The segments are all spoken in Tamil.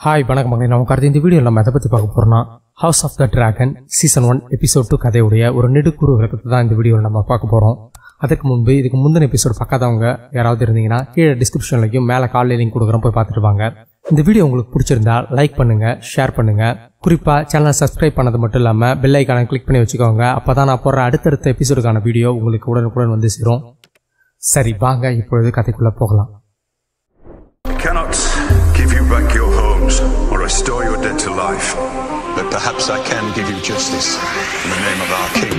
ஹாய் வணக்கம் மகனே நம்ம கடந்த இந்த வீடியோ நம்ம எதை பற்றி பார்க்க போறோம்னா house of the dragon season one episode two கதையுடைய ஒரு நெடுக்குறு விளக்கத்தை தான் இந்த வீடியோவில் நம்ம பார்க்க போகிறோம் அதுக்கு முன்பு இதுக்கு முந்தின எபிசோட் பார்க்காதவங்க யாராவது இருந்தீங்கன்னா கீழே டிஸ்கிரிப்ஷன்லையும் மேலே காலையில் லிங்க் கொடுக்குறோம் போய் பார்த்துட்டு வாங்க இந்த வீடியோ உங்களுக்கு பிடிச்சிருந்தா லைக் பண்ணுங்க ஷேர் பண்ணுங்க குறிப்பா சேனலை சப்ஸ்கிரைப் பண்ணது மட்டும் இல்லாமல் பெல் ஐக்கானை கிளிக் பண்ணி வச்சுக்கோங்க அப்பதான் நான் போடுற அடுத்தடுத்த எபிசோடுக்கான வீடியோ உங்களுக்கு உடனுக்குடன் வந்து சேரும் சரி வாங்க இப்பொழுது கதைக்குள்ள போகலாம் cannot give you back your homes or restore your dead to life. But perhaps I can give you justice in the name of our king.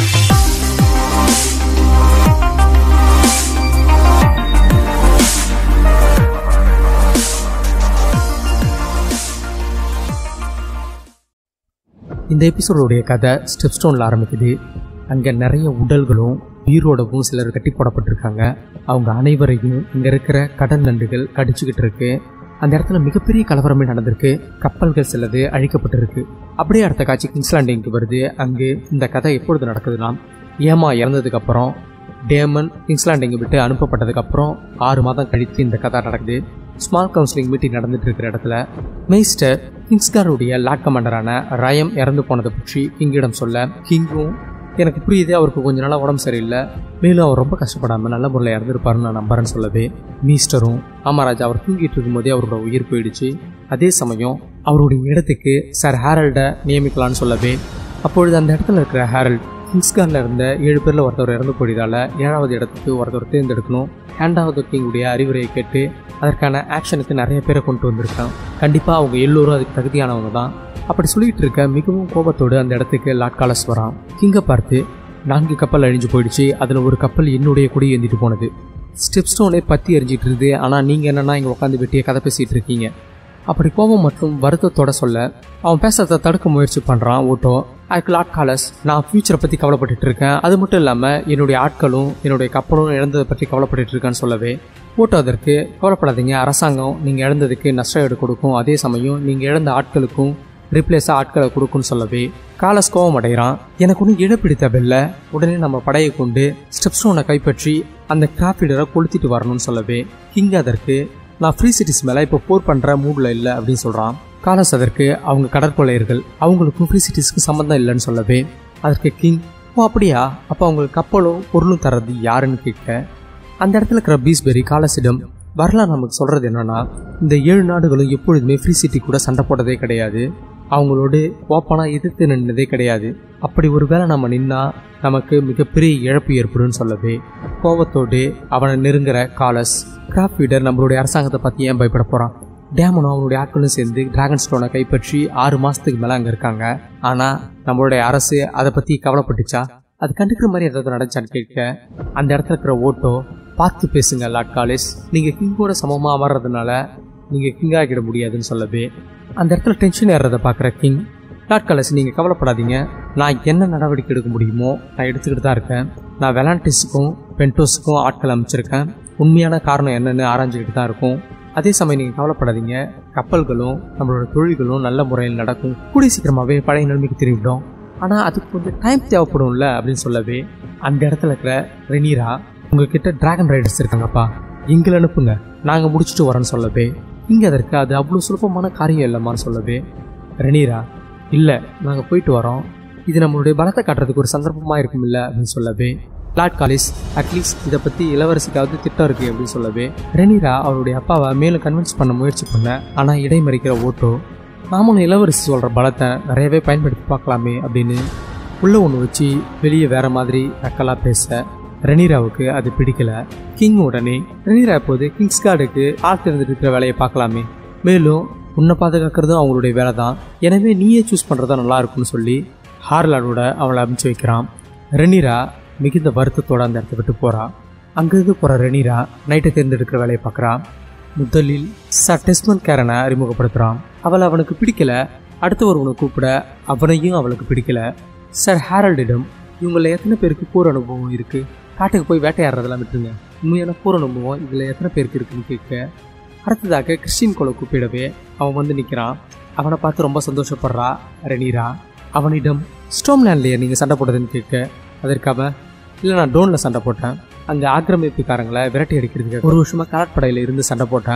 இந்த எபிசோடுடைய கதை ஸ்டெப் ஸ்டோனில் ஆரம்பிக்குது அங்கே நிறைய உடல்களும் உயிரோடவும் சிலர் கட்டி போடப்பட்டிருக்காங்க அவங்க அனைவரையும் இங்கே இருக்கிற கடல் நண்டுகள் கடிச்சுக்கிட்டு இருக்கு அந்த இடத்துல மிகப்பெரிய கலவரமே நடந்திருக்கு கப்பல்கள் சிலது அழிக்கப்பட்டிருக்கு அப்படியே அடுத்த காட்சி கிங்ஸ்லாண்டிங்க்கு வருது அங்கு இந்த கதை எப்பொழுது நடக்குதுன்னா ஏமா இறந்ததுக்கு அப்புறம் டேமன் கிங்ஸ்லாண்டிங்கை விட்டு அனுப்பப்பட்டதுக்கு அப்புறம் ஆறு மாதம் கழித்து இந்த கதை நடக்குது ஸ்மால் கவுன்சிலிங் மீட்டிங் நடந்துட்டு இருக்கிற இடத்துல மெய்ஸ்டர் கிங்ஸ்காருடைய லாட் கமாண்டரான ரயம் இறந்து போனதை பற்றி கிங்கிடம் சொல்ல கிங்கும் எனக்கு புரியுது அவருக்கு கொஞ்ச நாளாக உடம்பு சரியில்லை மேலும் அவர் ரொம்ப கஷ்டப்படாமல் நல்ல முறையில் இறந்துருப்பாருன்னு நான் நம்புறேன்னு சொல்லவே மீஸ்டரும் ஆமாராஜா அவர் தூங்கிட்டு இருக்கும்போதே அவரோட உயிர் போயிடுச்சு அதே சமயம் அவருடைய இடத்துக்கு சார் ஹேரல்டை நியமிக்கலான்னு சொல்லவே அப்பொழுது அந்த இடத்துல இருக்கிற ஹேரல்ட் கிங்ஸ்கார்ல இருந்த ஏழு பேர்ல ஒருத்தர் இறந்து போயதால ஏழாவது இடத்துக்கு ஒருத்தர் தேர்ந்தெடுக்கணும் ஹேண்டாவது கிங்குடைய அறிவுரையை கேட்டு அதற்கான ஆக்ஷனுக்கு நிறைய பேரை கொண்டு வந்திருக்கான் கண்டிப்பா அவங்க எல்லோரும் அதுக்கு தகுதியானவங்க தான் அப்படி சொல்லிட்டு இருக்க மிகவும் கோபத்தோடு அந்த இடத்துக்கு லாட்காலஸ் வரான் கிங்கை பார்த்து நான்கு கப்பல் அழிஞ்சு போயிடுச்சு அதில் ஒரு கப்பல் என்னுடைய கொடி ஏந்திட்டு போனது ஸ்டெப் ஸ்டோனே பத்தி எரிஞ்சிட்டு இருக்குது ஆனால் நீங்கள் என்னன்னா இங்கே உட்காந்து வெட்டிய கதை பேசிட்டு இருக்கீங்க அப்படி கோபம் மற்றும் வருத்தத்தோட சொல்ல அவன் பேசுறதை தடுக்க முயற்சி பண்ணுறான் ஓட்டோ அதுக்கு லாட் காலஸ் நான் ஃபியூச்சரை பற்றி கவலைப்பட்டுட்டு இருக்கேன் அது மட்டும் இல்லாமல் என்னுடைய ஆட்களும் என்னுடைய கப்பலும் இழந்ததை பற்றி கவலைப்பட்டுட்டு இருக்கேன்னு சொல்லவே ஓட்டோ அதற்கு கவலைப்படாதீங்க அரசாங்கம் நீங்கள் இழந்ததுக்கு நஷ்ட ஈடு கொடுக்கும் அதே சமயம் நீங்கள் இழந்த ஆட்களுக்கும் ரிப்ளேஸாக ஆட்களை கொடுக்குன்னு சொல்லவே காலஸ் கோவம் அடைகிறான் எனக்கு ஒன்றும் இழப்பீடு தேவையில்லை உடனே நம்ம படையை கொண்டு ஸ்டெப்ஸ்டோனை கைப்பற்றி அந்த கிராஃபிடரை கொளுத்திட்டு வரணும்னு சொல்லவே கிங் அதற்கு நான் ஃப்ரீ சிட்டிஸ் மேலே இப்போ போர் பண்ணுற மூடில் இல்லை அப்படின்னு சொல்கிறான் காலஸ் அதற்கு அவங்க கடற்கொள்ளையர்கள் அவங்களுக்கும் ஃப்ரீ சிட்டிஸ்க்கு சம்மந்தம் இல்லைன்னு சொல்லவே அதற்கு கிங் ஓ அப்படியா அப்போ அவங்களுக்கு கப்பலும் பொருளும் தர்றது யாருன்னு கேட்க அந்த இடத்துல இருக்கிற பீஸ்பெரி காலஸிடம் வரலாறு நமக்கு சொல்கிறது என்னன்னா இந்த ஏழு நாடுகளும் எப்பொழுதுமே ஃப்ரீ சிட்டி கூட சண்டை போட்டதே கிடையாது அவங்களோடு ஓப்பனாக எதிர்த்து நின்றதே கிடையாது அப்படி ஒரு வேளை நம்ம நின்னா நமக்கு மிகப்பெரிய இழப்பு ஏற்படும் சொல்லவே கோபத்தோடு அவனை நெருங்குற காலஸ் கிராஃப்ட் ஃபீடர் நம்மளுடைய அரசாங்கத்தை பற்றி ஏன் பயப்பட போகிறான் டேமனும் அவனுடைய ஆட்களும் சேர்ந்து டிராகன் ஸ்டோனை கைப்பற்றி ஆறு மாதத்துக்கு மேலே அங்கே இருக்காங்க ஆனால் நம்மளுடைய அரசு அதை பற்றி கவலைப்பட்டுச்சா அது கண்டுக்கிற மாதிரி ஏதாவது நடந்துச்சான்னு கேட்க அந்த இடத்துல இருக்கிற ஓட்டோ பார்த்து பேசுங்க லாட் காலேஜ் நீங்கள் கிங்கோட சமமாக அமர்றதுனால நீங்கள் கிங் ஆகிட முடியாதுன்னு சொல்லவே அந்த இடத்துல டென்ஷன் ஏறதை பார்க்குற கிங் லாட் காலேஜ் நீங்கள் கவலைப்படாதீங்க நான் என்ன நடவடிக்கை எடுக்க முடியுமோ நான் எடுத்துக்கிட்டு தான் இருக்கேன் நான் வெலாண்டிஸுக்கும் பென்டோஸுக்கும் ஆட்கள் அமைச்சிருக்கேன் உண்மையான காரணம் என்னன்னு ஆராய்ஞ்சிக்கிட்டு தான் இருக்கும் அதே சமயம் நீங்கள் கவலைப்படாதீங்க கப்பல்களும் நம்மளோட தொழில்களும் நல்ல முறையில் நடக்கும் கூடிய சீக்கிரமாகவே பழைய நிலைமைக்கு திரும்பிடும் ஆனால் அதுக்கு கொஞ்சம் டைம் தேவைப்படும்ல அப்படின்னு சொல்லவே அந்த இடத்துல இருக்கிற ரெனீரா உங்ககிட்ட டிராகன் ரைடர்ஸ் இருக்காங்கப்பா எங்களை அனுப்புங்க நாங்கள் முடிச்சுட்டு வரோன்னு சொல்லவே இங்கே அதற்கு அது அவ்வளோ சுலபமான காரியம் இல்லைம்மான்னு சொல்லவே ரெனீரா இல்லை நாங்கள் போயிட்டு வரோம் இது நம்மளுடைய பலத்தை காட்டுறதுக்கு ஒரு சந்தர்ப்பமாக இருக்கும் இல்லை அப்படின்னு சொல்லவே லார்ட் காலிஸ் அட்லீஸ்ட் இதை பற்றி இளவரசிக்காவது திட்டம் இருக்கு அப்படின்னு சொல்லவே ரெனீரா அவருடைய அப்பாவை மேலும் கன்வின்ஸ் பண்ண முயற்சி பண்ண ஆனால் இடைமறிக்கிற ஓட்டோ நாமளும் இளவரசி சொல்கிற பலத்தை நிறையவே பயன்படுத்தி பார்க்கலாமே அப்படின்னு உள்ள ஒன்று வச்சு வெளியே வேற மாதிரி நக்கலாக பேச ரெனீராவுக்கு அது பிடிக்கல கிங் உடனே ரெனீரா இப்போது கிங்ஸ் கார்டுக்கு ஆள் தெரிஞ்சுட்டு இருக்கிற வேலையை பார்க்கலாமே மேலும் உன்னை பாதுகாக்கிறதும் அவங்களுடைய வேலை தான் எனவே நீயே சூஸ் பண்ணுறதா நல்லா இருக்கும்னு சொல்லி ஹார்லாடோட அவளை அனுப்பிச்சு வைக்கிறான் ரெனீரா மிகுந்த வருத்தத்தோட அந்த இடத்த விட்டு போறா அங்கிருந்து போற ரெனீரா நைட்டை தேர்ந்தெடுக்கிற வேலையை பார்க்குறான் முதலில் சார் டெஸ்மன் கேரனை அறிமுகப்படுத்துகிறான் அவளை அவனுக்கு பிடிக்கல அடுத்து ஒருவனை கூப்பிட அவனையும் அவளுக்கு பிடிக்கல சார் ஹேரல்டிடம் இவங்கள எத்தனை பேருக்கு போர் அனுபவம் இருக்கு காட்டுக்கு போய் வேட்டையாடுறதெல்லாம் விட்டுருங்க உண்மையான போர் அனுபவம் இதில் எத்தனை பேருக்கு இருக்குன்னு கேட்க அடுத்ததாக கிறிஸ்டின் கோலை கூப்பிடவே அவன் வந்து நிற்கிறான் அவனை பார்த்து ரொம்ப சந்தோஷப்படுறா ரெனீரா அவனிடம் ஸ்டோம்லேண்ட்லேயே நீங்கள் சண்டை போட்டதுன்னு கேட்க அதற்காக இல்லை நான் டோனில் சண்டை போட்டேன் அங்கே ஆக்கிரமிப்புக்காரங்களை விரட்டி அடிக்கிறதுக்கு ஒரு வருஷமாக கடற்படையில் இருந்து சண்டை போட்டேன்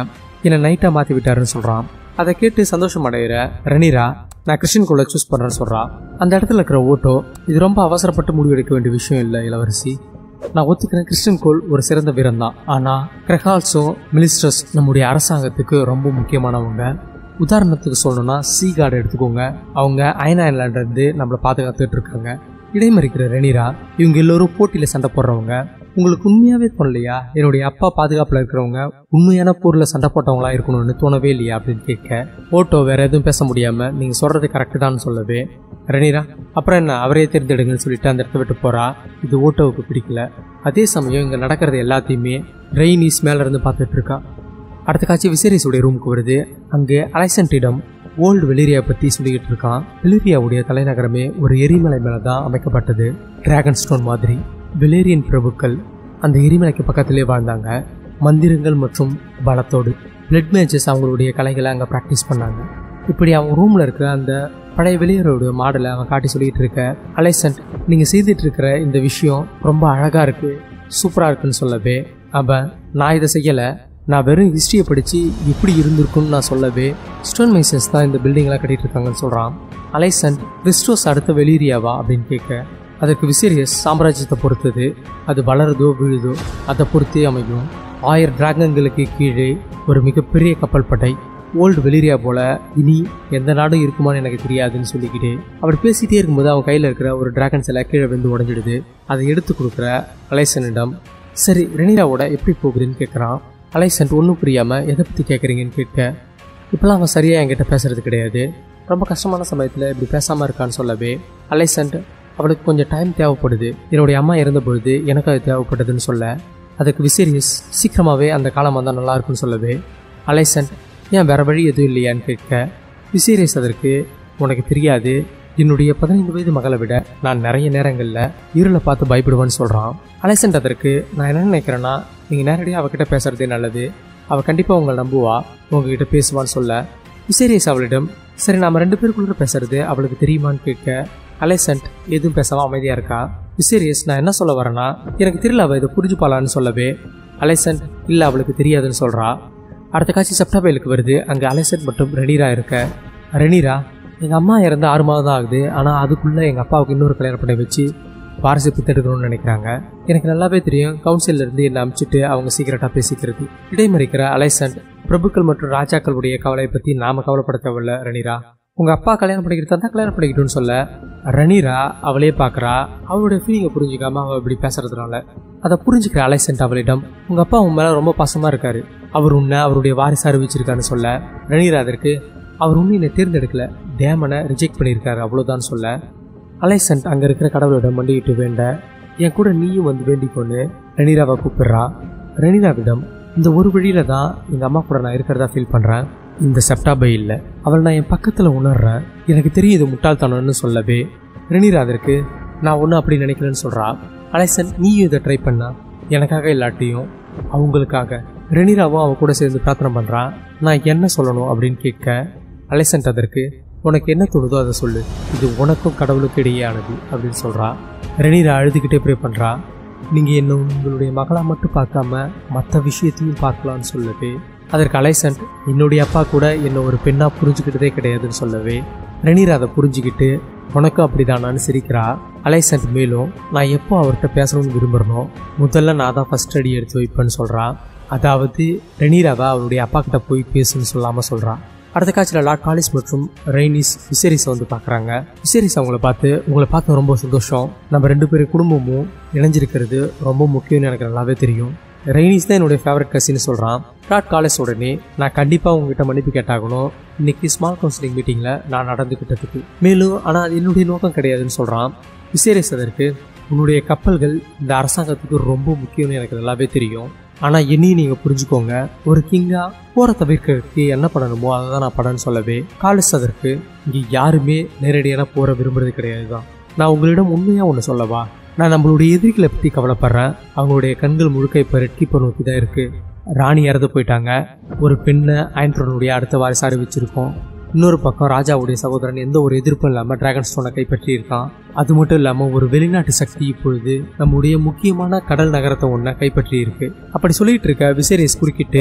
என்னை நைட்டாக மாற்றி விட்டாருன்னு சொல்கிறான் அதை கேட்டு சந்தோஷம் அடைகிற ரெனிரா நான் கிறிஸ்டின் கோலை சூஸ் பண்ணுறேன்னு சொல்கிறான் அந்த இடத்துல இருக்கிற ஓட்டோ இது ரொம்ப அவசரப்பட்டு முடிவெடுக்க வேண்டிய விஷயம் இல்லை இளவரசி நான் ஒத்துக்கிறேன் கிறிஸ்டின் கோல் ஒரு சிறந்த வீரன் தான் ஆனால் கிரகால்ஸும் மினிஸ்டர்ஸ் நம்முடைய அரசாங்கத்துக்கு ரொம்ப முக்கியமானவங்க உதாரணத்துக்கு சொல்லணும்னா சீ கார்டு எடுத்துக்கோங்க அவங்க அயன் ஐலாண்ட்லேருந்து நம்மளை பாதுகாத்துட்டு இருக்காங்க இடைமறிக்கிற ரெனிரா இவங்க எல்லோரும் போட்டியில் சண்டை போடுறவங்க உங்களுக்கு உண்மையாவே தோணலையா என்னுடைய அப்பா பாதுகாப்பில் இருக்கிறவங்க உண்மையான போரில் சண்டை போட்டவங்களா இருக்கணும்னு தோணவே இல்லையா அப்படின்னு கேட்க ஓட்டோ வேற எதுவும் பேச முடியாம நீங்க சொல்றது கரெக்டு தான் சொல்லவே ரெனிரா அப்புறம் என்ன அவரே தேர்ந்தெடுங்கன்னு சொல்லிட்டு அந்த இடத்த விட்டு போறா இது ஓட்டோவுக்கு பிடிக்கல அதே சமயம் இங்க நடக்கிறது எல்லாத்தையுமே ரெய்னிஸ் மேல இருந்து பார்த்துட்டு இருக்கா அடுத்த காட்சி விசேரிஸுடைய ரூமுக்கு வருது அங்கே அலெக்சண்டிடம் ஓல்டு வெலிரியா பற்றி சொல்லிக்கிட்டு இருக்கான் வெலிரியாவுடைய தலைநகரமே ஒரு எரிமலை மேலே தான் அமைக்கப்பட்டது டிராகன் ஸ்டோன் மாதிரி வெலேரியன் பிரபுக்கள் அந்த எரிமலைக்கு பக்கத்திலே வாழ்ந்தாங்க மந்திரங்கள் மற்றும் பலத்தோடு பிளட் மேட்சஸ் அவங்களுடைய கலைகளை அங்கே ப்ராக்டிஸ் பண்ணாங்க இப்படி அவங்க ரூமில் இருக்கிற அந்த பழைய வெளியரோட மாடலை அவன் காட்டி சொல்லிட்டு இருக்க அலைசன்ட் நீங்கள் செய்துட்டு இருக்கிற இந்த விஷயம் ரொம்ப அழகாக இருக்குது சூப்பராக இருக்குன்னு சொல்லவே அவன் நான் இதை செய்யலை நான் வெறும் ஹிஸ்ட்ரியை படித்து எப்படி இருந்திருக்குன்னு நான் சொல்லவே ஸ்டோன் மைசஸ் தான் இந்த பில்டிங்லாம் கட்டிட்டு இருக்காங்கன்னு சொல்கிறான் அலைசன் கிறிஸ்டோஸ் அடுத்த வெளியரியாவா அப்படின்னு கேட்க அதற்கு விசீரியஸ் சாம்ராஜ்யத்தை பொறுத்தது அது வளருதோ விழுதோ அதை பொறுத்தே அமையும் ஆயிரம் டிராகன்களுக்கு கீழே ஒரு மிகப்பெரிய கப்பல் படை ஓல்டு வெளிரியா போல இனி எந்த நாடும் இருக்குமான்னு எனக்கு தெரியாதுன்னு சொல்லிக்கிட்டு அப்படி பேசிட்டே இருக்கும்போது அவன் கையில் இருக்கிற ஒரு டிராகன் சிலை கீழே வந்து உடஞ்சிடுது அதை எடுத்து கொடுக்குற அலைசனிடம் சரி ரெனிராவோட எப்படி போகுதுன்னு கேட்குறான் அலைசன்ட் ஒன்றும் புரியாமல் எதை பற்றி கேட்குறீங்கன்னு கேட்க இப்போலாம் அவன் சரியாக என்கிட்ட பேசுறது கிடையாது ரொம்ப கஷ்டமான சமயத்தில் இப்படி பேசாமல் இருக்கான்னு சொல்லவே அலைசன்ட் அவளுக்கு கொஞ்சம் டைம் தேவைப்படுது என்னுடைய அம்மா இறந்த பொழுது எனக்கு அது தேவைப்பட்டதுன்னு சொல்ல அதுக்கு விசீரியஸ் சீக்கிரமாகவே அந்த காலம் வந்தால் நல்லா இருக்குன்னு சொல்லவே அலைசன்ட் ஏன் வேற வழி எதுவும் இல்லையான்னு கேட்க விசீரியஸ் அதற்கு உனக்கு தெரியாது என்னுடைய பதினைந்து வயது மகளை விட நான் நிறைய நேரங்களில் இருளை பார்த்து பயப்படுவேன்னு சொல்கிறான் அலைசன்ட் அதற்கு நான் என்ன நினைக்கிறேன்னா நீங்கள் நேரடியாக அவகிட்ட பேசுறதே நல்லது அவள் கண்டிப்பாக உங்களை நம்புவா உங்ககிட்ட பேசுவான்னு சொல்ல விசேரியஸ் அவளிடம் சரி நாம ரெண்டு பேருக்குள்ள பேசுறது அவளுக்கு தெரியுமான்னு கேட்க அலைசன்ட் எதுவும் பேசாம அமைதியா இருக்கா விசேரியஸ் நான் என்ன சொல்ல வரேன்னா எனக்கு தெரியல அவள் இதை புரிஞ்சுப்பாளான்னு சொல்லவே அலைசன்ட் இல்லை அவளுக்கு தெரியாதுன்னு சொல்றா அடுத்த காட்சி செப்டம்பருக்கு வருது அங்கே அலைசன்ட் மற்றும் ரெனிரா இருக்க ரெனிரா எங்கள் அம்மா இறந்து ஆறு மாதம் தான் ஆகுது ஆனால் அதுக்குள்ளே எங்கள் அப்பாவுக்கு இன்னொரு கல்யாணம் பண்ணி வச்சு வாரிசு பித்தெடுக்கணும்னு நினைக்கிறாங்க எனக்கு நல்லாவே தெரியும் கவுன்சில்ல இருந்து என்னை அமுச்சிட்டு அவங்க சீக்கிரட்டா பேசிக்கிறது இடைமறிக்கிற அலைசன்ட் பிரபுக்கள் மற்றும் ராஜாக்களுடைய கவலையை பத்தி நாம கவலைப்பட தேவையில்ல ரணிரா உங்க அப்பா கல்யாணம் பண்ணிக்கிட்டு தான் கல்யாணம் பண்ணிக்கிட்டுன்னு சொல்ல ரணிரா அவளே பார்க்கறா அவளுடைய ஃபீலிங்கை புரிஞ்சுக்காம அவ இப்படி பேசுறதுனால அதை புரிஞ்சுக்கிற அலைசன்ட் அவளிடம் உங்க அப்பா உன் மேல ரொம்ப பாசமா இருக்காரு அவர் உன்னை அவருடைய வாரிசு அறிவிச்சிருக்காருன்னு சொல்ல ரணிரா அதற்கு அவர் உன்னை என்னை தேர்ந்தெடுக்கல டேமனை ரிஜெக்ட் பண்ணியிருக்காரு அவ்வளவுதான் சொல்ல அலைசன்ட் அங்க இருக்கிற கடவுளிடம் மண்டிக்கிட்டு வேண்ட என் கூட நீயும் வந்து வேண்டிக்கொண்டு ரெனிராவை கூப்பிடுறா ரெனிராவிடம் இந்த ஒரு வழியில தான் எங்க அம்மா கூட நான் இருக்கிறதா ஃபீல் பண்றேன் இந்த செப்டாபை இல்லை அவள் நான் என் பக்கத்துல உணர்றேன் எனக்கு தெரியும் இது முட்டாள்தனம்னு சொல்லவே ரெனிரா அதற்கு நான் ஒன்றும் அப்படி நினைக்கலன்னு சொல்றா அலைசன் நீயும் இதை ட்ரை பண்ணா எனக்காக இல்லாட்டியும் அவங்களுக்காக ரெனிராவும் அவ கூட சேர்ந்து பிரார்த்தனை பண்றான் நான் என்ன சொல்லணும் அப்படின்னு கேட்க அலைசன்ட் அதற்கு உனக்கு என்ன தோணுதோ அதை சொல்லு இது உனக்கும் கடவுளுக்கு இடையேயானது அப்படின்னு சொல்றா ரெனிரா அழுதுகிட்டே ப்ரே பண்றா நீங்க என்ன உங்களுடைய மகளா மட்டும் பார்க்காம மற்ற விஷயத்தையும் பார்க்கலாம்னு சொல்லவே அதற்கு அலைசன்ட் என்னுடைய அப்பா கூட என்ன ஒரு பெண்ணா புரிஞ்சுக்கிட்டதே கிடையாதுன்னு சொல்லவே ரெனிரா அதை புரிஞ்சுக்கிட்டு உனக்கும் அப்படிதானான்னு சிரிக்கிறா அலைசன்ட் மேலும் நான் எப்போ அவர்கிட்ட பேசணும்னு விரும்புறனோ முதல்ல நான் தான் ஃபர்ஸ்ட் அடி எடுத்து வைப்பேன்னு சொல்றா அதாவது ரெனிராவை அவருடைய அப்பா கிட்ட போய் பேசுன்னு சொல்லாம சொல்றா அடுத்த காட்சியில் லார்ட் காலிஸ் மற்றும் ரெய்னிஸ் விசேரிஸை வந்து பார்க்குறாங்க விசேரிஸ் அவங்கள பார்த்து உங்களை பார்த்து ரொம்ப சந்தோஷம் நம்ம ரெண்டு பேரும் குடும்பமும் இணைஞ்சிருக்கிறது ரொம்ப முக்கியம்னு எனக்கு நல்லாவே தெரியும் ரெய்னிஸ் தான் என்னுடைய ஃபேவரட் கசின்னு சொல்கிறான் லார்ட் காலேஜ் உடனே நான் கண்டிப்பாக உங்ககிட்ட மன்னிப்பு கேட்டாகணும் இன்னைக்கு ஸ்மால் கவுன்சிலிங் மீட்டிங்கில் நான் நடந்துக்கிட்டதுக்கு மேலும் ஆனால் அது என்னுடைய நோக்கம் கிடையாதுன்னு சொல்கிறான் விசேரிஸ் அதற்கு உன்னுடைய கப்பல்கள் இந்த அரசாங்கத்துக்கு ரொம்ப முக்கியம்னு எனக்கு நல்லாவே தெரியும் ஆனால் என்னையும் நீங்கள் புரிஞ்சுக்கோங்க ஒரு கிங்கா போரை தவிர்க்கிறதுக்கு என்ன பண்ணணுமோ அதை தான் நான் படன்னு சொல்லவே காலேஜ் அதற்கு இங்கே யாருமே நேரடியான போரை விரும்புறது கிடையாது தான் நான் உங்களிடம் உண்மையாக ஒன்று சொல்லவா நான் நம்மளுடைய எதிரிகளை பற்றி கவலைப்படுறேன் அவங்களுடைய கண்கள் முழுக்க இப்போ ரெட்கிப்பை நோக்கி தான் இருக்குது ராணி இறந்து போயிட்டாங்க ஒரு பெண்ணை ஆண்ட்ரோனுடைய அடுத்த வாரிசு அறிவிச்சிருக்கோம் இன்னொரு பக்கம் ராஜாவுடைய சகோதரன் எந்த ஒரு எதிர்ப்பும் இல்லாமல் டிராகன் ஸ்டோனை கைப்பற்றி இருக்கான் அது மட்டும் இல்லாமல் ஒரு வெளிநாட்டு சக்தி இப்பொழுது நம்முடைய முக்கியமான கடல் நகரத்தை ஒன்றை கைப்பற்றி இருக்கு அப்படி சொல்லிட்டு இருக்க விசேரியஸ் குறுக்கிட்டு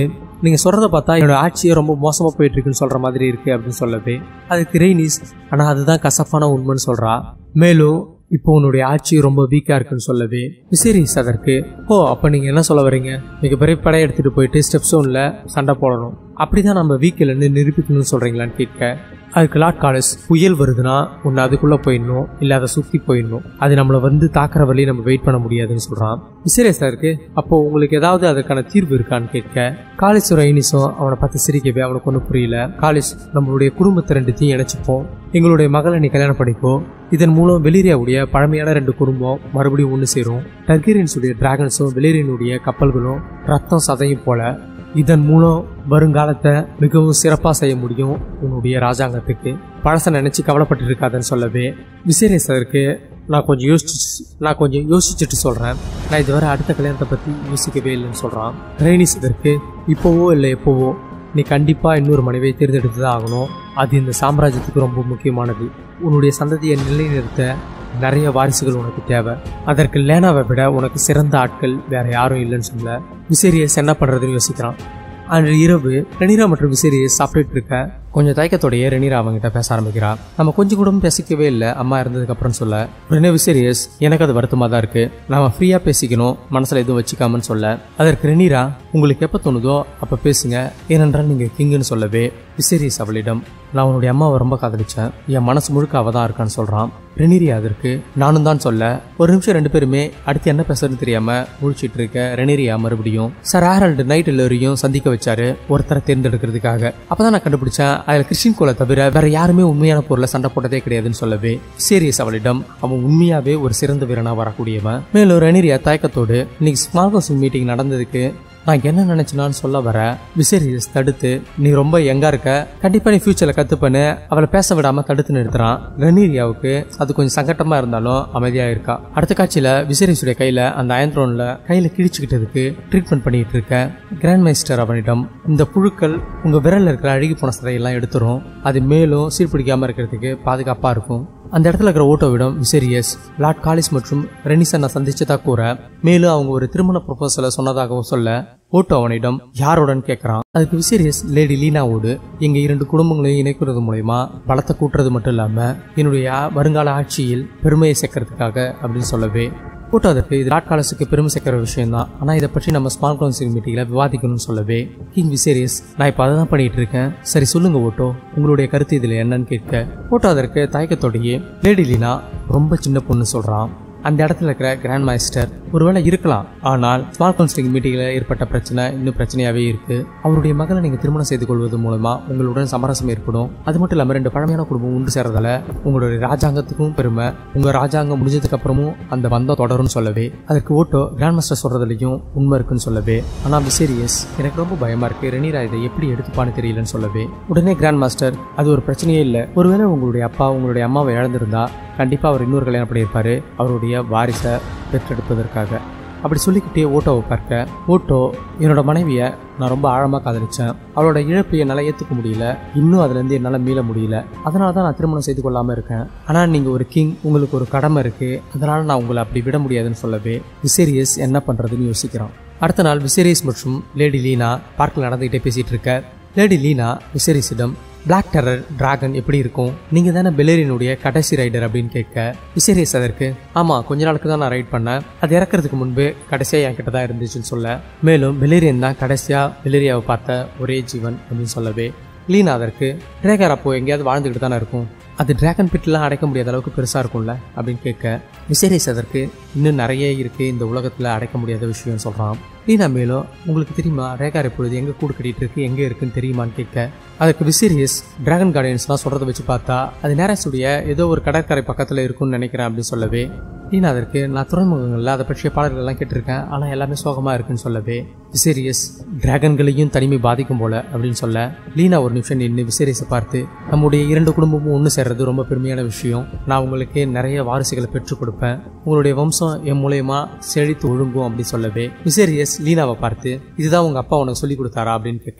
நீங்க சொல்றத பார்த்தா என்னோட ஆட்சியே ரொம்ப மோசமா போயிட்டு இருக்குன்னு சொல்ற மாதிரி இருக்கு அப்படின்னு சொல்லவே அதுக்கு ரெய்னிஸ் ஆனா அதுதான் கசப்பான உண்மைன்னு சொல்றா மேலும் இப்போ உன்னுடைய ஆட்சி ரொம்ப வீக்கா இருக்குன்னு சொல்லவே விசேரிஸ் அதற்கு ஓ அப்ப நீங்க என்ன சொல்ல வரீங்க மிகப்பெரிய படை எடுத்துட்டு போயிட்டு ஸ்டெப் ஸ்டோன்ல சண்டை போடணும் அப்படிதான் நம்ம வீக் இல்லைன்னு நிரூபிக்கணும்னு சொல்றீங்களான்னு கேட்க அதுக்கு லாட் காலேஜ் புயல் வருதுன்னா ஒன்று அதுக்குள்ள போயிடணும் இல்லை அதை சுற்றி போயிடணும் அது நம்மளை வந்து தாக்குற வழி நம்ம வெயிட் பண்ண முடியாதுன்னு சொல்றான் விசேரேசா இருக்கு அப்போ உங்களுக்கு ஏதாவது அதுக்கான தீர்வு இருக்கான்னு கேட்க காலேஜ் ஒரு ஐனிஸும் அவனை பார்த்து சிரிக்கவே அவனுக்கு ஒன்றும் புரியல காலேஜ் நம்மளுடைய குடும்பத்தை ரெண்டுத்தையும் இணைச்சிப்போம் எங்களுடைய மகளை நீ கல்யாணம் பண்ணிக்கோ இதன் மூலம் வெளிரியாவுடைய பழமையான ரெண்டு குடும்பம் மறுபடியும் ஒன்று சேரும் டர்கீரியன்ஸுடைய டிராகன்ஸும் வெளிரியனுடைய கப்பல்களும் ரத்தம் சதையும் போல இதன் மூலம் வருங்காலத்தை மிகவும் சிறப்பாக செய்ய முடியும் உன்னுடைய ராஜாங்கத்துக்கு பழச நினைச்சு கவலைப்பட்டு இருக்காதுன்னு சொல்லவே விசேரேசருக்கு நான் கொஞ்சம் யோசிச்சு நான் கொஞ்சம் யோசிச்சுட்டு சொல்றேன் நான் இதுவரை அடுத்த கல்யாணத்தை பத்தி யோசிக்கவே இல்லைன்னு சொல்றான் ரெய்னிஸ் இதற்கு இப்போவோ இல்லை எப்போவோ நீ கண்டிப்பா இன்னொரு மனைவியை தேர்ந்தெடுத்து தான் ஆகணும் அது இந்த சாம்ராஜ்யத்துக்கு ரொம்ப முக்கியமானது உன்னுடைய சந்ததியை நிலைநிறுத்த நிறைய வாரிசுகள் உனக்கு தேவை அதற்கு லேனாவை விட உனக்கு சிறந்த ஆட்கள் வேற யாரும் இல்லைன்னு சொல்ல விசேரியஸ் என்ன பண்றதுன்னு யோசிக்கிறான் அன்று இரவு ரெனிரா மற்றும் விசேரியஸ் சாப்பிட்டுட்டு இருக்க கொஞ்சம் தயக்கத்தோடைய ரெனிரா அவங்ககிட்ட பேச ஆரம்பிக்கிறா நம்ம கொஞ்சம் கூட பேசிக்கவே இல்லை அம்மா இருந்ததுக்கு அப்புறம் சொல்ல உடனே விசேரியஸ் எனக்கு அது வருத்தமாக தான் இருக்கு நாம ஃப்ரீயா பேசிக்கணும் மனசுல எதுவும் வச்சுக்காமன்னு சொல்ல அதற்கு ரெனிரா உங்களுக்கு எப்போ தோணுதோ அப்போ பேசுங்க ஏனென்றால் நீங்க கிங்குன்னு சொல்லவே விசேரியஸ் அவளிடம் நான் உன்னுடைய அம்மாவை ரொம்ப காதலிச்சேன் என் மனசு முழுக்க அவ தான் இருக்கான்னு சொல்றான் ரெனிரியா அதற்கு நானும் தான் சொல்ல ஒரு நிமிஷம் ரெண்டு பேருமே அடுத்து என்ன பேசுறதுன்னு தெரியாம முழிச்சிட்டு இருக்க ரெனிரியா மறுபடியும் சார் ஆரல்டு நைட் எல்லாரையும் சந்திக்க வச்சாரு ஒருத்தரை தேர்ந்தெடுக்கிறதுக்காக அப்பதான் நான் கண்டுபிடிச்சேன் அதுல கிறிஸ்டின் கோலை தவிர வேற யாருமே உண்மையான பொருளை சண்டை போட்டதே கிடையாதுன்னு சொல்லவே சீரியஸ் அவளிடம் அவன் உண்மையாவே ஒரு சிறந்த வீரனா வரக்கூடியவன் மேலும் ரெனிரியா தயக்கத்தோடு இன்னைக்கு ஸ்மால் கவுன்சில் மீட்டிங் நடந்ததுக்கு நான் என்ன நினைச்சனான்னு சொல்ல வர விசேரியஸ் தடுத்து நீ ரொம்ப யங்கா இருக்க கண்டிப்பா நீ ஃபியூச்சர்ல கத்துப்பன்னு அவளை பேச விடாம தடுத்து நிறுத்துறான் ரெனீரியாவுக்கு அது கொஞ்சம் சங்கட்டமா இருந்தாலும் அமைதியா இருக்கா அடுத்த காட்சியில விசேரியஸுடைய கையில அந்த அயன்த்ரோன்ல கையில கிழிச்சுக்கிட்டதுக்கு ட்ரீட்மெண்ட் பண்ணிட்டு இருக்க கிராண்ட் மைஸ்டர் அவனிடம் இந்த புழுக்கள் உங்க விரல்ல இருக்கிற அழுகி போன சதையெல்லாம் எடுத்துரும் அது மேலும் சீர்பிடிக்காம இருக்கிறதுக்கு பாதுகாப்பா இருக்கும் அந்த இடத்துல இருக்கிற ஓட்டோவிடம் விசேரியஸ் லார்ட் காலிஸ் மற்றும் ரெனிசனை சந்திச்சதா கூற மேலும் அவங்க ஒரு திருமண ப்ரொபோசலை சொன்னதாகவும் சொல்ல ஓட்டோ அவனிடம் யாருடன் கேட்கறான் அதுக்கு விசேரியஸ் லேடி லீனாவோடு எங்க இரண்டு குடும்பங்களையும் இணைக்கிறது மூலயமா பலத்தை கூட்டுறது மட்டும் இல்லாம என்னுடைய வருங்கால ஆட்சியில் பெருமையை சேர்க்கறதுக்காக அப்படின்னு சொல்லவே ஓட்டோ அதற்கு இது லார்ட் காலஸுக்கு பெருமை சேர்க்கிற விஷயம் தான் ஆனால் இதை பற்றி நம்ம ஸ்மால் கவுன்சில் மீட்டிங்கில் விவாதிக்கணும்னு சொல்லவே கிங் விசேரியஸ் நான் இப்போ அதை தான் பண்ணிட்டு இருக்கேன் சரி சொல்லுங்க ஓட்டோ உங்களுடைய கருத்து இதில் என்னன்னு கேட்க ஓட்டோ அதற்கு தயக்கத்தோடையே லேடி லீனா ரொம்ப சின்ன பொண்ணு சொல்கிறான் அந்த இடத்துல இருக்கிற கிராண்ட் மாஸ்டர் ஒருவேளை இருக்கலாம் ஆனால் ஸ்மால் கவுன்சிலிங் மீட்டிங்கில் ஏற்பட்ட பிரச்சனை இன்னும் பிரச்சனையாகவே இருக்கு அவருடைய மகளை நீங்கள் திருமணம் செய்து கொள்வது மூலமா உங்களுடன் சமரசம் ஏற்படும் அது மட்டும் இல்லாமல் ரெண்டு பழமையான குடும்பம் ஒன்று சேர்றதால உங்களுடைய ராஜாங்கத்துக்கும் பெருமை உங்கள் ராஜாங்கம் முடிஞ்சதுக்கு அப்புறமும் அந்த பந்தம் தொடரும்னு சொல்லவே அதற்கு ஓட்டோ கிராண்ட் மாஸ்டர் சொல்றதுலையும் உண்மை இருக்குன்னு சொல்லவே ஆனால் விசேரியஸ் எனக்கு ரொம்ப பயமா இருக்கு ரெனிரா இதை எப்படி எடுத்துப்பான்னு தெரியலன்னு சொல்லவே உடனே கிராண்ட் மாஸ்டர் அது ஒரு பிரச்சனையே இல்லை ஒருவேளை உங்களுடைய அப்பா உங்களுடைய அம்மாவை இழந்திருந்தா கண்டிப்பாக அவர் இன்னொரு கல்யாணம் பண்ணியிருப்பாரு அவருடைய வாரிசை பெற்றெடுப்பதற்காக அப்படி சொல்லிக்கிட்டே ஓட்டோவை பார்க்க ஓட்டோ என்னோட மனைவியை நான் ரொம்ப ஆழமாக காதலிச்சேன் அவளோட இழப்பு என்னால் ஏற்றுக்க முடியல இன்னும் அதுலேருந்து என்னால் மீள முடியல அதனால தான் நான் திருமணம் செய்து கொள்ளாமல் இருக்கேன் ஆனால் நீங்கள் ஒரு கிங் உங்களுக்கு ஒரு கடமை இருக்குது அதனால் நான் உங்களை அப்படி விட முடியாதுன்னு சொல்லவே விசேரியஸ் என்ன பண்ணுறதுன்னு யோசிக்கிறான் அடுத்த நாள் விசேரியஸ் மற்றும் லேடி லீனா பார்க்கில் நடந்துகிட்டே பேசிகிட்டு இருக்க லேடி லீனா விசேரியஸிடம் பிளாக் டெரர் டிராகன் எப்படி இருக்கும் நீங்க தானே பெலேரியனுடைய கடைசி ரைடர் அப்படின்னு கேட்க விசேரியஸ் அதற்கு ஆமா கொஞ்ச நாளுக்கு தான் நான் ரைட் பண்ணேன் அது இறக்குறதுக்கு முன்பு கடைசியா என் கிட்ட தான் இருந்துச்சுன்னு சொல்ல மேலும் பெலேரியன் தான் கடைசியா பெலேரியாவை பார்த்த ஒரே ஜீவன் அப்படின்னு சொல்லவே லீனா அதற்கு டிராகர் அப்போ எங்கேயாவது வாழ்ந்துக்கிட்டு தானே இருக்கும் அது டிராகன் பிட்லாம் அடைக்க முடியாத அளவுக்கு பெருசா இருக்கும்ல அப்படின்னு கேட்க விசேரியஸ் அதற்கு இன்னும் நிறைய இருக்கு இந்த உலகத்துல அடைக்க முடியாத விஷயம் சொல்றான் லீனா மேலும் உங்களுக்கு தெரியுமா ரேகார் இப்பொழுது எங்க கூடு கட்டிட்டு இருக்கு எங்க இருக்குன்னு தெரியுமான்னு கேட்க அதுக்கு விசீரியஸ் டிராகன் கார்டியன்ஸ்லாம் சொல்றதை வச்சு பார்த்தா அது நேரஸுடைய ஏதோ ஒரு கடற்கரை பக்கத்துல இருக்கும்னு நினைக்கிறேன் அப்படின்னு சொல்லவே லீனா அதற்கு நான் துறைமுகங்களில் அதை பற்றிய பாடல்கள்லாம் கேட்டிருக்கேன் ஆனால் எல்லாமே சோகமா இருக்குன்னு சொல்லவே விசேரியஸ் டிராகன்களையும் தனிமை பாதிக்கும் போல அப்படின்னு சொல்ல லீனா ஒரு நிமிஷம் நின்று விசேரியஸை பார்த்து நம்முடைய இரண்டு குடும்பமும் ஒன்று சேர்றது ரொம்ப பெருமையான விஷயம் நான் உங்களுக்கு நிறைய வாரிசுகளை பெற்றுக் கொடுப்பேன் உங்களுடைய வம்சம் என் மூலயமா செழித்து ஒழுங்கும் அப்படின்னு சொல்லவே விசேரியஸ் லீனாவை பார்த்து இதுதான் உங்க அப்பா உனக்கு சொல்லி கொடுத்தாரா அப்படின்னு கேட்க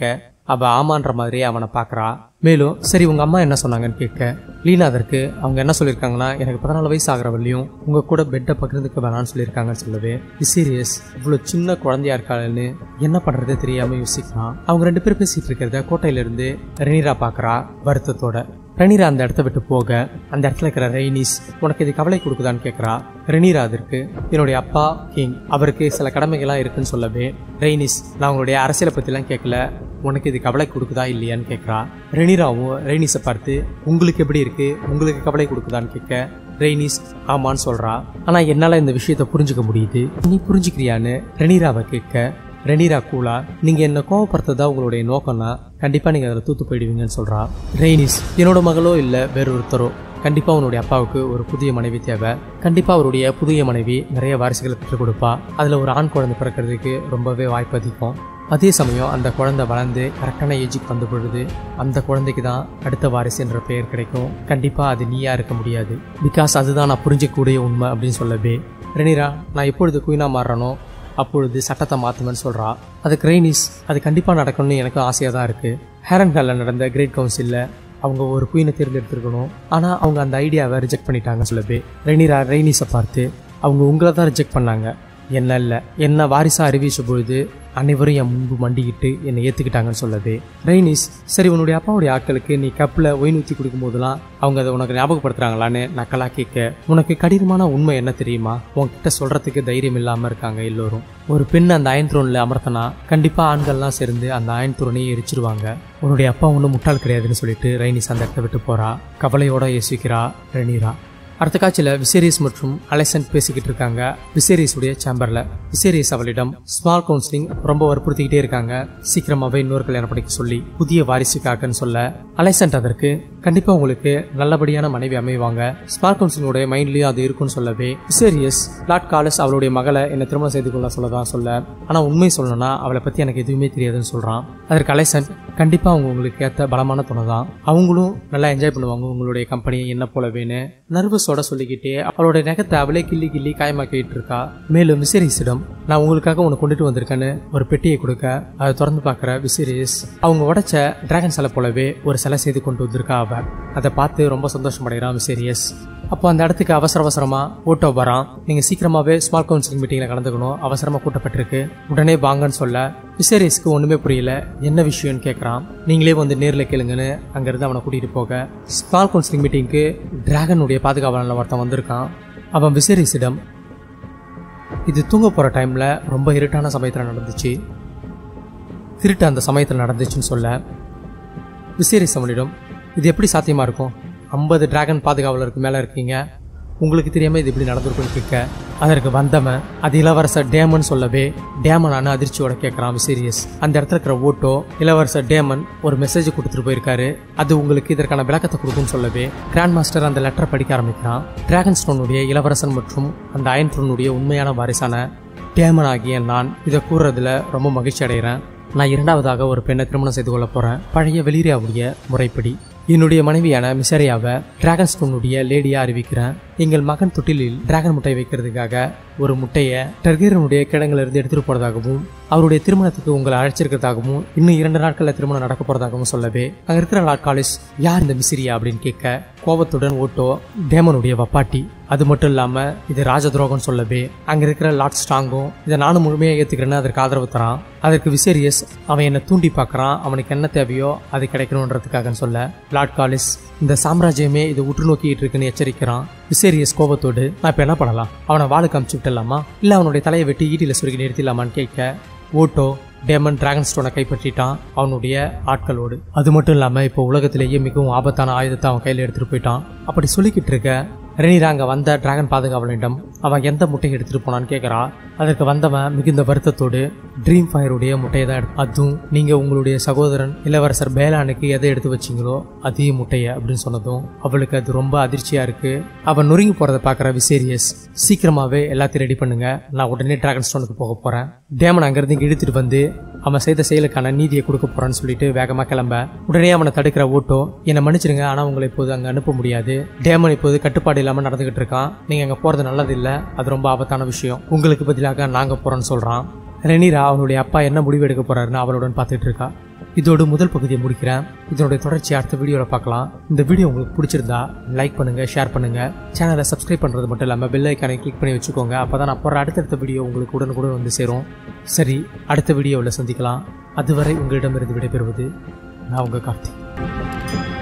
அவ ஆமான்ற மாதிரியே அவனை பார்க்கறா மேலும் சரி உங்க அம்மா என்ன சொன்னாங்கன்னு கேட்க லீனா அதற்கு அவங்க என்ன சொல்லியிருக்காங்கன்னா எனக்கு பதினாலு வயசு ஆகிற வரலையும் உங்க கூட பெட்டை பகிர்ந்துக்க வேணாம்னு சொல்லியிருக்காங்கன்னு சொல்லவே சீரியஸ் இவ்வளோ சின்ன குழந்தையா இருக்காளுன்னு என்ன பண்றதே தெரியாம யோசிக்கிறான் அவங்க ரெண்டு பேரும் பேசிட்டு இருக்கிறத கோட்டையில இருந்து ரெனிரா பார்க்கறா வருத்தத்தோட ரெனிரா அந்த இடத்த விட்டு போக அந்த இடத்துல இருக்கிற ரெய்னிஸ் உனக்கு இது கவலை கொடுக்குதான்னு கேட்குறா ரெனிரா அதற்கு என்னுடைய அப்பா கிங் அவருக்கு சில கடமைகள்லாம் இருக்குன்னு சொல்லவே ரெய்னிஸ் நான் உங்களுடைய அரசியலை பற்றிலாம் கேட்கல உனக்கு இது கவலை கொடுக்குதா இல்லையான்னு கேட்குறா ரெனிராவும் ரெய்னிஸை பார்த்து உங்களுக்கு எப்படி இருக்கு உங்களுக்கு கவலை கொடுக்குதான்னு கேட்க ரெய்னிஸ் ஆமான்னு சொல்றா ஆனா என்னால இந்த விஷயத்தை புரிஞ்சுக்க முடியுது நீ புரிஞ்சுக்கிறியான்னு ரெனிராவை கேட்க ரெனிரா கூலா நீங்க என்ன கோவப்படுத்ததா உங்களுடைய நோக்கம்னா கண்டிப்பா நீங்க அதில் தூத்து போயிடுவீங்கன்னு சொல்றா ரெய்னிஸ் என்னோட மகளோ இல்ல வேறொருத்தரோ கண்டிப்பா உன்னுடைய அப்பாவுக்கு ஒரு புதிய மனைவி தேவை கண்டிப்பா அவருடைய புதிய மனைவி நிறைய வாரிசுகளை பெற்றுக் கொடுப்பா அதுல ஒரு ஆண் குழந்தை பிறக்கிறதுக்கு ரொம்பவே வாய்ப்பு அதிகம் அதே சமயம் அந்த குழந்தை வளர்ந்து கரெக்டான ஏஜுக்கு வந்த பொழுது அந்த குழந்தைக்கு தான் அடுத்த வாரிசு என்ற பெயர் கிடைக்கும் கண்டிப்பா அது நீயா இருக்க முடியாது பிகாஸ் அதுதான் நான் புரிஞ்சிக்கக்கூடிய உண்மை அப்படின்னு சொல்லவே ரெனிரா நான் எப்பொழுது குயினா மாறுறனோ அப்பொழுது சட்டத்தை மாற்றுவேன்னு சொல்கிறா அதுக்கு ரெய்னிஸ் அது கண்டிப்பாக நடக்கணும்னு எனக்கும் ஆசையாக தான் இருக்குது ஹேரன்ஹாலில் நடந்த கிரேட் கவுன்சிலில் அவங்க ஒரு குயினை தேர்ந்தெடுத்திருக்கணும் ஆனால் அவங்க அந்த ஐடியாவை ரிஜெக்ட் பண்ணிட்டாங்க சொல்லவே ரெய்னிரா ரெய்னிஸை பார்த்து அவங்க உங்களை தான் ரிஜெக்ட் பண்ணாங்க என்ன இல்லை என்ன வாரிசாக அறிவிச்ச பொழுது அனைவரும் என் முன்பு மண்டிக்கிட்டு என்னை ஏற்றுக்கிட்டாங்கன்னு சொல்லவே ரெய்னிஸ் சரி உன்னுடைய அப்பாவுடைய ஆட்களுக்கு நீ கப்பில் ஒயின் ஊற்றி கொடுக்கும் போதெல்லாம் அவங்க அதை உனக்கு ஞாபகப்படுத்துறாங்களான்னு நக்கலா கேட்க உனக்கு கடினமான உண்மை என்ன தெரியுமா உன்கிட்ட சொல்றதுக்கு தைரியம் இல்லாமல் இருக்காங்க எல்லோரும் ஒரு பெண் அந்த அயன் த்ரோனில் அமர்த்தனா கண்டிப்பாக ஆண்கள்லாம் சேர்ந்து அந்த அயன் த்ரோனையே எரிச்சிருவாங்க உன்னுடைய அப்பா ஒன்றும் முட்டாள் கிடையாதுன்னு சொல்லிட்டு ரெய்னிஸ் அந்த இடத்த விட்டு போறா கவலையோட யோசிக்கிறா ரெனீரா அடுத்த காட்சியில் விசேரியஸ் மற்றும் அலெசன்ட் பேசிக்கிட்டு இருக்காங்க விசேரியஸுடைய சேம்பர்ல விசேரியஸ் அவளிடம் ஸ்மால் கவுன்சிலிங் ரொம்ப வற்புறுத்திக்கிட்டே இருக்காங்க சீக்கிரமாவே இன்னொரு கல்யாணம் படிக்க சொல்லி புதிய வாரிசுக்காகன்னு சொல்ல அலெசன்ட் அதற்கு கண்டிப்பா உங்களுக்கு நல்லபடியான மனைவி அமைவாங்க ஸ்மால் கவுன்சிலிங்கோட மைண்ட்லயும் அது இருக்கும்னு சொல்லவே விசேரியஸ் லார்ட் காலஸ் அவளுடைய மகளை என்ன திருமணம் செய்து கொள்ள சொல்லதான் சொல்ல ஆனா உண்மை சொல்லணும்னா அவளை பத்தி எனக்கு எதுவுமே தெரியாதுன்னு சொல்றான் அதற்கு அலெசன்ட் கண்டிப்பா அவங்க உங்களுக்கு ஏத்த பலமான துணை தான் அவங்களும் நல்லா என்ஜாய் பண்ணுவாங்க உங்களுடைய கம்பெனியை என்ன போலவேன்னு நர்வஸோட சொல்லிக்கிட்டே அவளோட நகத்தை அவளே கிள்ளி கிள்ளி காயமாக்கிட்டு இருக்கா மேலும் விசேரிஸிடம் நான் உங்களுக்காக உன்னை கொண்டுட்டு வந்திருக்கேன்னு ஒரு பெட்டியை கொடுக்க அதை திறந்து பார்க்குற விசேரிஸ் அவங்க உடைச்ச டிராகன் சிலை போலவே ஒரு சிலை செய்து கொண்டு வந்திருக்கா அவ அதை பார்த்து ரொம்ப சந்தோஷமடைகிறான் விசேரியஸ் அப்போ அந்த இடத்துக்கு அவசர அவசரமா ஓட்டோ வரான் நீங்க சீக்கிரமாவே ஸ்மால் கவுன்சிலிங் மீட்டிங்ல கலந்துக்கணும் அவசரமா கூட்டப்பட்டிருக்கு உடனே வாங்கன்னு சொல்ல விசேரியஸ்க்கு ஒண்ணுமே புரியல என்ன விஷயம்னு கேட்கறான் நீங்களே வந்து நேர்ல கேளுங்கன்னு அங்கிருந்து அவனை கூட்டிட்டு போக ஸ்மால் கவுன்சிலிங் மீட்டிங்க்கு டிராகனுடைய பாதுகாவலன் ஒருத்தன் வந்திருக்கான் அவன் விசேரிஸிடம் இது தூங்க போற டைம்ல ரொம்ப இருட்டான சமயத்துல நடந்துச்சு திருட்டு அந்த சமயத்தில் நடந்துச்சுன்னு சொல்ல விசேரிஸ் அவனிடம் இது எப்படி சாத்தியமா இருக்கும் ஐம்பது டிராகன் பாதுகாவலருக்கு மேலே இருக்கீங்க உங்களுக்கு தெரியாம இது இப்படி நடந்திருக்குன்னு கேட்க அதற்கு வந்தவன் அது இளவரசர் டேமன் சொல்லவே டேமனான அதிர்ச்சியோட கேட்கறான் விசீரியஸ் அந்த இடத்துல இருக்கிற ஓட்டோ இளவரசர் டேமன் ஒரு மெசேஜ் கொடுத்துட்டு போயிருக்காரு அது உங்களுக்கு இதற்கான விளக்கத்தை கொடுக்கும்னு சொல்லவே கிராண்ட் மாஸ்டர் அந்த லெட்டரை படிக்க ஆரம்பிக்கிறான் டிராகன் ஸ்டோனுடைய இளவரசன் மற்றும் அந்த அயன் த்ரோனுடைய உண்மையான வாரிசான டேமன் ஆகிய நான் இதை கூறுறதுல ரொம்ப மகிழ்ச்சி அடைகிறேன் நான் இரண்டாவதாக ஒரு பெண்ணை திருமணம் செய்து கொள்ள போறேன் பழைய வெளிரியாவுடைய முறைப்படி என்னுடைய மனைவியான மிசரியாவை டிராகன் ஸ்டோனுடைய லேடியா அறிவிக்கிறேன் எங்கள் மகன் தொட்டிலில் டிராகன் முட்டை வைக்கிறதுக்காக ஒரு முட்டையை டர்கேரனுடைய கிடங்குல இருந்து எடுத்துட்டு போறதாகவும் அவருடைய திருமணத்துக்கு உங்களை அழைச்சிருக்கிறதாகவும் இன்னும் இரண்டு நாட்கள்ல திருமணம் நடக்க போறதாகவும் சொல்லவே அங்க இருக்கிற லார்ட் காலேஜ் யார் இந்த மிசிரியா அப்படின்னு கேட்க கோபத்துடன் ஓட்டோ டேமனுடைய வப்பாட்டி அது மட்டும் இல்லாம இது ராஜ துரோகம்னு சொல்லவே அங்க இருக்கிற லார்ட் ஸ்ட்ராங்கும் இதை நானும் முழுமையாக ஏத்துக்கிறேன்னு அதற்கு ஆதரவு தரான் அதற்கு விசேரியஸ் அவன் என்னை தூண்டி பார்க்கறான் அவனுக்கு என்ன தேவையோ அது கிடைக்கணுன்றதுக்காக சொல்ல லார்ட் காலிஸ் இந்த சாம்ராஜ்யமே இதை உற்று நோக்கிட்டு இருக்குன்னு எச்சரிக்கிறான் விசேரியஸ் கோபத்தோடு நான் இப்போ என்ன பண்ணலாம் அவனை வாளுக்கு அமுச்சு விட்டுலாமா இல்லை அவனுடைய தலையை வெட்டி ஈட்டியில் சுருக்கி நிறுத்திடலாமான்னு கேட்க ஓட்டோ டேமன் டிராகன் ஸ்டோனை கைப்பற்றிட்டான் அவனுடைய ஆட்களோடு அது மட்டும் இல்லாமல் இப்போ உலகத்திலேயே மிகவும் ஆபத்தான ஆயுதத்தை அவன் கையில் எடுத்துட்டு போயிட்டான் அப்படி சொல்லிக்கிட்டு இருக்க ரெனிரா அங்கே வந்த டிராகன் பாதுகாவலனிடம் அவன் எந்த முட்டையை எடுத்துட்டு போனான்னு கேட்குறா அதற்கு வந்தவன் மிகுந்த வருத்தத்தோடு ட்ரீம் ஃபயருடைய முட்டையை தான் எடுத்து அதுவும் நீங்கள் உங்களுடைய சகோதரன் இளவரசர் பேலானுக்கு எதை எடுத்து வச்சீங்களோ அதே முட்டையை அப்படின்னு சொன்னதும் அவளுக்கு அது ரொம்ப அதிர்ச்சியாக இருக்கு அவன் நொறுங்கி போகிறத பார்க்குற விசேரியஸ் சீக்கிரமாகவே எல்லாத்தையும் ரெடி பண்ணுங்க நான் உடனே டிராகன் ஸ்டோனுக்கு போக போகிறேன் டேமன் அங்கேருந்து இங்கே இழுத்துட்டு வந்து அவன் செய்த செயலுக்கான நீதியை கொடுக்க போறான்னு சொல்லிட்டு வேகமாக கிளம்ப உடனே அவனை தடுக்கிற ஓட்டோ என்னை மன்னிச்சிடுங்க ஆனால் உங்களை இப்போது அங்கே அனுப்ப முடியாது டேமன் இப்போது கட்டுப்பாடு இல்லாமல் நடந்துகிட்டு இருக்கான் நீங்கள் அங்கே போகிறது நல்லது இல்லை அது ரொம்ப ஆபத்தான விஷயம் உங்களுக்கு பதிலாக நாங்கள் போகிறோன்னு சொல்கிறான் ரெனிரா அவனுடைய அப்பா என்ன முடிவு எடுக்க போறாருன்னு அவளுடன் பார்த்துட்டு இருக்கா இதோட முதல் பகுதியை முடிக்கிறேன் இதனுடைய தொடர்ச்சி அடுத்த வீடியோவில் பார்க்கலாம் இந்த வீடியோ உங்களுக்கு பிடிச்சிருந்தா லைக் பண்ணுங்க ஷேர் பண்ணுங்க சேனலை சப்ஸ்கிரைப் பண்ணுறது மட்டும் இல்லாமல் பெல் ஐக்கானை கிளிக் பண்ணி வச்சுக்கோங்க அப்போ தான் நான் போகிற அடுத்தடுத்த வீடியோ உங்களுக்கு உடனுக்குடன் வந்து சேரும் சரி அடுத்த வீடியோவில் சந்திக்கலாம் அதுவரை உங்களிடமிருந்து விடைபெறுவது நான் உங்கள் கார்த்திக்